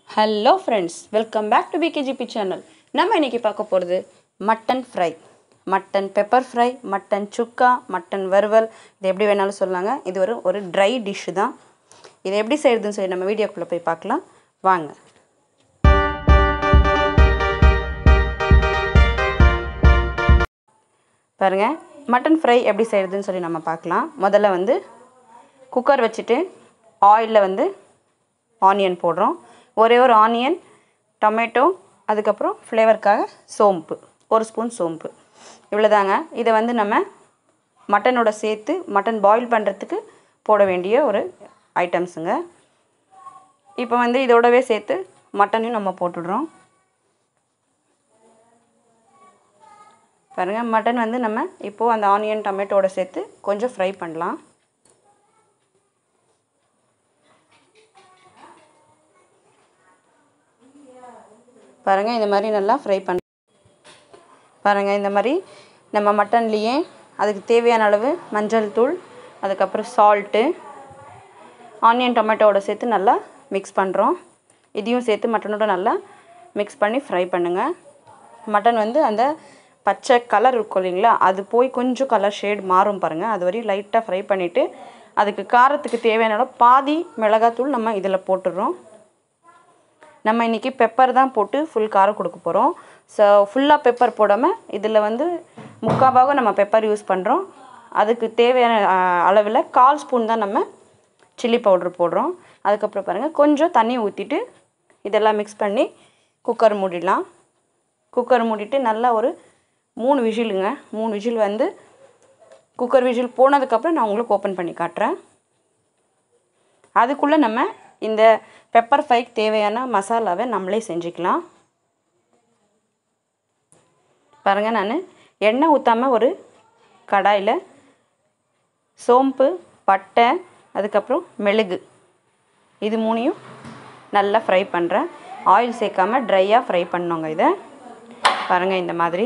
hello friends welcome back to PKGP channel நம்ம இன்னைக்கு பார்க்க போகிறது mutton fry mutton pepper fry mutton chukka mutton வறுவல் இது எப்படி வேணாலும் சொல்லாங்க இது ஒரு ஒரு ட்ரை டிஷ்ஷு தான் இதை எப்படி செய்கிறதுன்னு சொல்லி நம்ம வீடியோக்குள்ளே போய் பார்க்கலாம் வாங்க பாருங்கள் மட்டன் ஃப்ரை எப்படி செய்கிறதுன்னு சொல்லி நம்ம பார்க்கலாம் முதல்ல வந்து குக்கர் வச்சுட்டு ஆயிலில் வந்து ஆனியன் போடுறோம் ஒரே ஒரு ஆனியன் டொமேட்டோ அதுக்கப்புறம் ஃப்ளேவருக்காக சோம்பு ஒரு ஸ்பூன் சோம்பு இவ்வளோதாங்க இதை வந்து நம்ம மட்டனோட சேர்த்து மட்டன் பாயில் பண்ணுறதுக்கு போட வேண்டிய ஒரு ஐட்டம்ஸுங்க இப்போ வந்து இதோடவே சேர்த்து மட்டனையும் நம்ம போட்டுடுறோம் பாருங்கள் மட்டன் வந்து நம்ம இப்போது அந்த ஆனியன் டொமேட்டோட சேர்த்து கொஞ்சம் ஃப்ரை பண்ணலாம் பாருங்கள் இந்த மாதிரி நல்லா ஃப்ரை பண்ண பாருங்கள் இந்த மாதிரி நம்ம மட்டன்லேயே அதுக்கு தேவையான அளவு மஞ்சள் தூள் அதுக்கப்புறம் சால்ட்டு ஆனியன் டொமேட்டோவோட சேர்த்து நல்லா மிக்ஸ் பண்ணுறோம் இதையும் சேர்த்து மட்டனோட நல்லா மிக்ஸ் பண்ணி ஃப்ரை பண்ணுங்கள் மட்டன் வந்து அந்த பச்சை கலர் இருக்கும் இல்லைங்களா அது போய் கொஞ்சம் கலர் ஷேட் மாறும் பாருங்கள் அது வரையும் லைட்டாக ஃப்ரை பண்ணிவிட்டு அதுக்கு காரத்துக்கு தேவையான அளவு பாதி மிளகாத்தூள் நம்ம இதில் போட்டுடுறோம் நம்ம இன்றைக்கி பெப்பர் தான் போட்டு ஃபுல் காரம் கொடுக்க போகிறோம் ஸோ ஃபுல்லாக பெப்பர் போடாமல் இதில் வந்து முக்கால் பாகம் நம்ம பெப்பர் யூஸ் பண்ணுறோம் அதுக்கு தேவையான அளவில் கால் ஸ்பூன் தான் நம்ம சில்லி பவுட்ரு போடுறோம் அதுக்கப்புறம் பாருங்கள் கொஞ்சம் தண்ணி ஊற்றிட்டு இதெல்லாம் மிக்ஸ் பண்ணி குக்கர் மூடிடலாம் குக்கர் மூடிட்டு நல்லா ஒரு மூணு விசிலுங்க மூணு விசில் வந்து குக்கர் விசில் போனதுக்கப்புறம் நான் உங்களுக்கு ஓப்பன் பண்ணி காட்டுறேன் அதுக்குள்ளே நம்ம இந்த பெப்பர் ஃப்ரைக்கு தேவையான மசாலாவை நம்மளே செஞ்சுக்கலாம் பாருங்கள் நான் எண்ணெய் ஊற்றாமல் ஒரு கடாயில் சோம்பு பட்டை அதுக்கப்புறம் மெழுகு இது மூணையும் நல்லா ஃப்ரை பண்ணுறேன் ஆயில் சேர்க்காமல் ட்ரையாக ஃப்ரை பண்ணோங்க இதை பாருங்கள் இந்த மாதிரி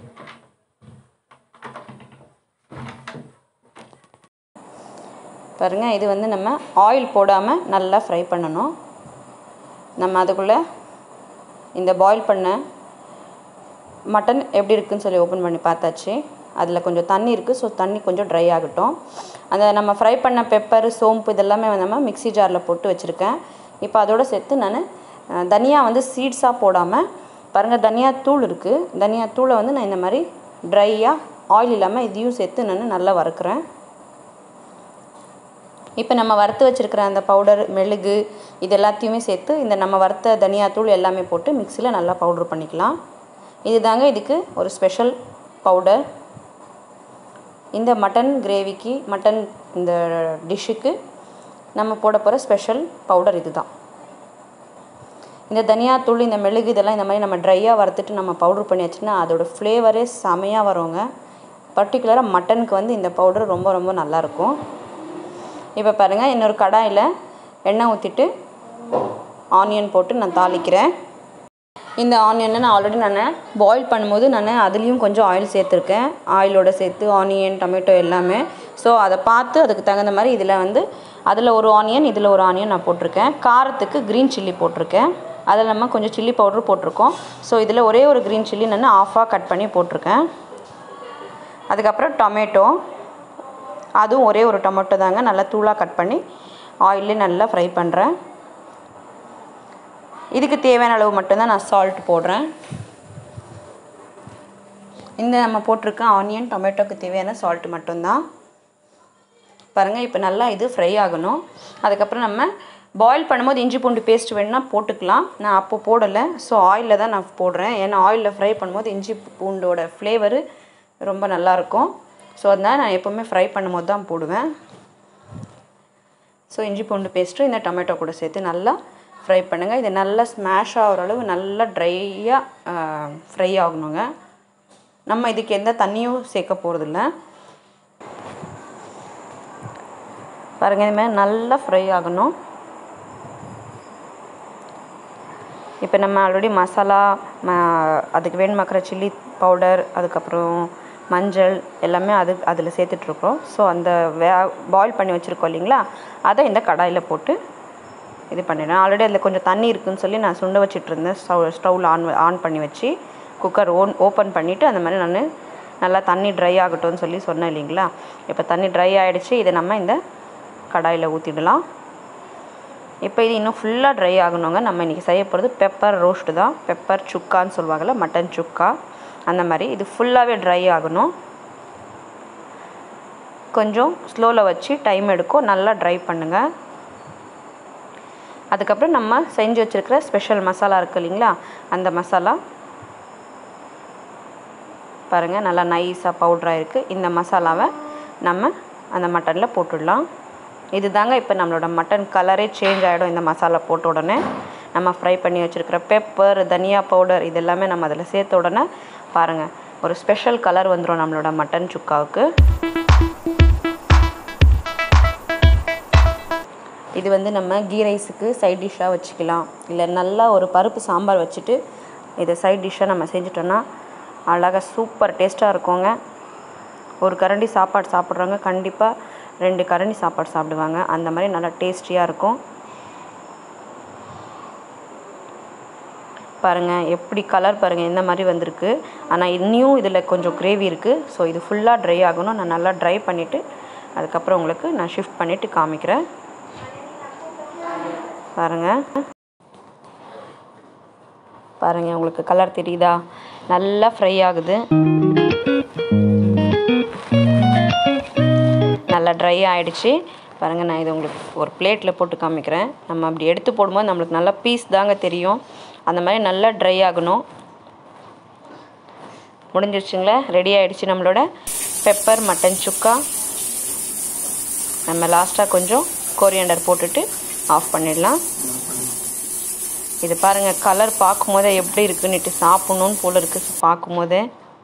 பாருங்கள் இது வந்து நம்ம ஆயில் போடாமல் நல்லா ஃப்ரை பண்ணணும் நம்ம அதுக்குள்ளே இந்த பாயில் பண்ண மட்டன் எப்படி இருக்குன்னு சொல்லி ஓப்பன் பண்ணி பார்த்தாச்சு அதில் கொஞ்சம் தண்ணி இருக்குது ஸோ தண்ணி கொஞ்சம் ட்ரை ஆகட்டும் அந்த நம்ம ஃப்ரை பண்ண பெப்பர் சோம்பு இதெல்லாமே நம்ம மிக்ஸி ஜாரில் போட்டு வச்சுருக்கேன் இப்போ அதோடு சேர்த்து நான் தனியா வந்து சீட்ஸாக போடாமல் பாருங்கள் தனியா தூள் இருக்குது தனியா தூளை வந்து நான் இந்த மாதிரி ட்ரையாக ஆயில் இல்லாமல் இதையும் சேர்த்து நான் நல்லா வறுக்கிறேன் இப்போ நம்ம வறுத்து வச்சுருக்கிற அந்த பவுடர் மெழுகு இது எல்லாத்தையுமே சேர்த்து இந்த நம்ம வறுத்த தனியாத்தூள் எல்லாமே போட்டு மிக்சியில் நல்லா பவுட்ரு பண்ணிக்கலாம் இது தாங்க இதுக்கு ஒரு ஸ்பெஷல் பவுடர் இந்த மட்டன் கிரேவிக்கு மட்டன் இந்த டிஷ்ஷுக்கு நம்ம போட போகிற ஸ்பெஷல் பவுடர் இது தான் இந்த தனியாத்தூள் இந்த மெழுகு இதெல்லாம் இந்த மாதிரி நம்ம ட்ரையாக வறுத்துட்டு நம்ம பவுட்ரு பண்ணி வச்சுன்னா அதோடய ஃப்ளேவரே செமையாக வருங்க பர்டிகுலராக மட்டனுக்கு வந்து இந்த பவுடர் ரொம்ப ரொம்ப நல்லாயிருக்கும் இப்போ பாருங்கள் இன்னொரு கடாயில் எண்ணெய் ஊற்றிட்டு ஆனியன் போட்டு நான் தாளிக்கிறேன் இந்த ஆனியனில் நான் ஆல்ரெடி நான் பாயில் பண்ணும்போது நான் அதுலேயும் கொஞ்சம் ஆயில் சேர்த்துருக்கேன் ஆயிலோட சேர்த்து ஆனியன் டொமேட்டோ எல்லாமே ஸோ அதை பார்த்து அதுக்கு தகுந்த மாதிரி இதில் வந்து அதில் ஒரு ஆனியன் இதில் ஒரு ஆனியன் நான் போட்டிருக்கேன் காரத்துக்கு க்ரீன் சில்லி போட்டிருக்கேன் அதில் நம்ம கொஞ்சம் சில்லி பவுட்ரு போட்டிருக்கோம் ஸோ இதில் ஒரே ஒரு க்ரீன் சில்லி நான் ஆஃபாக கட் பண்ணி போட்டிருக்கேன் அதுக்கப்புறம் டொமேட்டோ அதுவும் ஒரே ஒரு டொமேட்டோ தாங்க நல்லா தூளாக கட் பண்ணி ஆயிலே நல்லா ஃப்ரை பண்ணுறேன் இதுக்கு தேவையான அளவு மட்டும்தான் நான் சால்ட் போடுறேன் இந்த நம்ம போட்டிருக்க ஆனியன் டொமேட்டோக்கு தேவையான சால்ட் மட்டும்தான் பாருங்கள் இப்போ நல்லா இது ஃப்ரை ஆகணும் அதுக்கப்புறம் நம்ம பாயில் பண்ணும்போது இஞ்சி பூண்டு பேஸ்ட் வேணுன்னா போட்டுக்கலாம் நான் அப்போ போடலை ஸோ ஆயிலில் தான் நான் போடுறேன் ஏன்னா ஆயிலில் ஃப்ரை பண்ணும்போது இஞ்சி பூண்டோட ஃப்ளேவரு ரொம்ப நல்லாயிருக்கும் ஸோ அதனால் நான் எப்போவுமே ஃப்ரை பண்ணும்போது தான் போடுவேன் ஸோ இஞ்சி பூண்டு பேஸ்ட்டு இந்த டொமேட்டோ கூட சேர்த்து நல்லா ஃப்ரை பண்ணுங்கள் இது நல்லா ஸ்மாஷ் ஆகிற அளவு நல்லா ட்ரையாக ஃப்ரை ஆகணுங்க நம்ம இதுக்கு எந்த தண்ணியும் சேர்க்க போகிறதில்ல பாருங்கள் இதுமாதிரி நல்லா ஃப்ரை ஆகணும் இப்போ நம்ம ஆல்ரெடி மசாலா ம அதுக்கு வேணுமாக்கிற சில்லி பவுடர் அதுக்கப்புறம் மஞ்சள் எல்லாமே அது அதில் சேர்த்துட்ருக்கோம் ஸோ அந்த வே பாயில் பண்ணி வச்சுருக்கோம் இல்லைங்களா அதை இந்த கடாயில் போட்டு இது பண்ணிடுறேன் ஆல்ரெடி அதில் கொஞ்சம் தண்ணி இருக்குன்னு சொல்லி நான் சுண்ட வச்சிட்டு இருந்தேன் ஸ்டவ் ஸ்டவ்வில் ஆன் ஆன் பண்ணி வச்சு குக்கர் ஓன் ஓப்பன் பண்ணிவிட்டு அந்த மாதிரி நான் நல்லா தண்ணி ட்ரை ஆகட்டும்னு சொல்லி சொன்னேன் இல்லைங்களா இப்போ தண்ணி ட்ரை ஆகிடுச்சு இதை நம்ம இந்த கடாயில் ஊற்றிடலாம் இப்போ இது இன்னும் ஃபுல்லாக ட்ரை ஆகணுங்க நம்ம இன்றைக்கி செய்ய போகிறது பெப்பர் ரோஸ்ட்டு தான் பெப்பர் சுக்கான்னு சொல்லுவாங்கள்ல மட்டன் சுக்கா அந்த மாதிரி இது ஃபுல்லாகவே ட்ரை ஆகணும் கொஞ்சம் ஸ்லோவில் வச்சு டைம் எடுக்கும் நல்லா ட்ரை பண்ணுங்கள் அதுக்கப்புறம் நம்ம செஞ்சு வச்சுருக்கிற ஸ்பெஷல் மசாலா இருக்குது இல்லைங்களா அந்த மசாலா பாருங்கள் நல்லா நைஸாக பவுட்ராக இருக்குது இந்த மசாலாவை நம்ம அந்த மட்டனில் போட்டுடலாம் இது தாங்க இப்போ நம்மளோட மட்டன் கலரே சேஞ்ச் ஆகிடும் இந்த மசாலா போட்ட உடனே நம்ம ஃப்ரை பண்ணி வச்சுருக்கிற பெப்பர் தனியா பவுடர் இது எல்லாமே நம்ம அதில் சேர்த்த உடனே பாருங்கள் ஒரு ஸ்பெஷல் கலர் வந்துடும் நம்மளோட மட்டன் சுக்காவுக்கு இது வந்து நம்ம கீ ரைஸுக்கு சைட் டிஷ்ஷாக வச்சுக்கலாம் இல்லை நல்லா ஒரு பருப்பு சாம்பார் வச்சுட்டு இதை சைட் டிஷ்ஷாக நம்ம செஞ்சிட்டோன்னா அழகாக சூப்பர் டேஸ்ட்டாக இருக்குங்க ஒரு கரண்டி சாப்பாடு சாப்பிட்றவங்க கண்டிப்பாக ரெண்டு கரண்டி சாப்பாடு சாப்பிடுவாங்க அந்த மாதிரி நல்லா டேஸ்டியாக இருக்கும் பாருங்கள் எப்படி கலர் பாருங்கள் இந்த மாதிரி வந்திருக்கு ஆனால் இன்னியும் இதில் கொஞ்சம் கிரேவி இருக்குது ஸோ இது ஃபுல்லாக ட்ரை ஆகணும் நான் நல்லா ட்ரை பண்ணிவிட்டு அதுக்கப்புறம் உங்களுக்கு நான் ஷிஃப்ட் பண்ணிவிட்டு காமிக்கிறேன் பாருங்கள் பாருங்கள் உங்களுக்கு கலர் தெரியுதா நல்லா ஃப்ரை ஆகுது நல்லா ட்ரை ஆகிடுச்சு பாருங்கள் நான் இதை உங்களுக்கு ஒரு பிளேட்டில் போட்டு காமிக்கிறேன் நம்ம அப்படி எடுத்து போடும்போது நம்மளுக்கு நல்லா பீஸ் தாங்க தெரியும் அந்த மாதிரி நல்லா ட்ரை ஆகணும் முடிஞ்சிருச்சுங்களா ரெடி ஆகிடுச்சு நம்மளோட பெப்பர் மட்டன் சுக்கா நம்ம லாஸ்ட்டாக கொஞ்சம் கோரியண்டர் போட்டுட்டு ஆஃப் பண்ணிடலாம் இது பாருங்கள் கலர் பார்க்கும்போதே எப்படி இருக்குன்னுட்டு சாப்பிட்ணுன்னு போல் இருக்குது பார்க்கும்போதே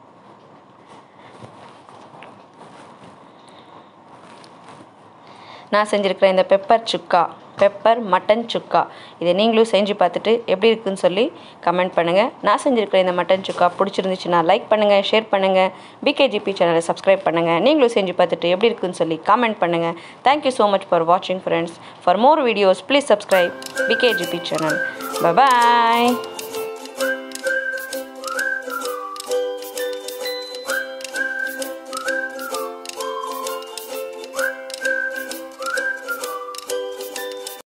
நான் செஞ்சுருக்கிற இந்த pepper chukka pepper mutton chukka இதை நீங்களும் செஞ்சு பார்த்துட்டு எப்படி இருக்குன்னு சொல்லி கமெண்ட் பண்ணுங்கள் நான் செஞ்சுருக்கிற இந்த மட்டன் சுக்கா பிடிச்சிருந்துச்சுன்னா லைக் பண்ணுங்கள் ஷேர் பண்ணுங்கள் பிகேஜிபி சேனலை சப்ஸ்கிரைப் பண்ணுங்கள் நீங்களும் செஞ்சு பார்த்துட்டு எப்படி இருக்குன்னு சொல்லி கமெண்ட் பண்ணுங்கள் தேங்க்யூ ஸோ மச் ஃபார் வாட்சிங் friends for more videos please subscribe PKGP channel bye